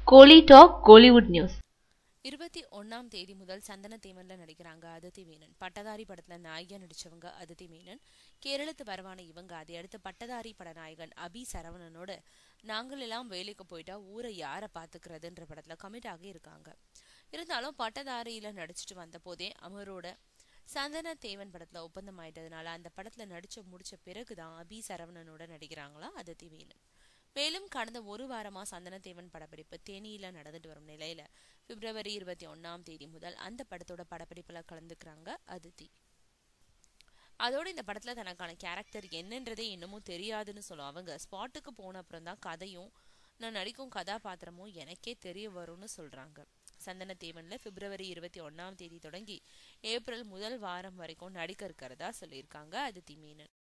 கோலி talk Kollywood news இருபத்தி ஒன்னாம் தேதி முதல் சந்தன தேவன்ல நடிக்கிறாங்க அதித்தி மேனன் பட்டதாரி படத்துல நாயகியா நடிச்சவங்க அதித்தி மேனன் கேரளத்து வரவான இவங்க அதை அடுத்து பட்டதாரி பட நாயகன் அபி சரவணனோட நாங்கள் எல்லாம் வேலைக்கு போயிட்டா ஊரை யாரை பாத்துக்கிறதுன்ற படத்துல கமிட் ஆகி இருக்காங்க இருந்தாலும் பட்டதாரியில நடிச்சிட்டு வந்த போதே அமரோட சந்தன தேவன் படத்துல ஒப்பந்தம் ஆயிட்டதுனால அந்த படத்துல நடிச்சு முடிச்ச பிறகுதான் அபி சரவணனோட நடிக்கிறாங்களா அதித்தி மேனன் மேலும் கடந்த ஒரு வாரமா சந்தனத்தேவன் படப்பிடிப்பு தேனியில நடந்துட்டு வரும் நிலையில பிப்ரவரி இருபத்தி ஒன்னாம் தேதி முதல் அந்த படத்தோட படப்பிடிப்புல கலந்துக்கிறாங்க அதித்தி அதோட இந்த படத்துல தனக்கான கேரக்டர் என்னன்றதே இன்னமும் தெரியாதுன்னு சொல்லும் அவங்க ஸ்பாட்டுக்கு போன அப்புறம் தான் கதையும் நான் நடிக்கும் கதாபாத்திரமும் எனக்கே தெரிய வரும்னு சொல்றாங்க சந்தனத்தேவன்ல பிப்ரவரி இருபத்தி ஒன்னாம் தேதி தொடங்கி ஏப்ரல் முதல் வாரம் வரைக்கும் நடிக்க இருக்கிறதா சொல்லியிருக்காங்க அதித்தி மேனன்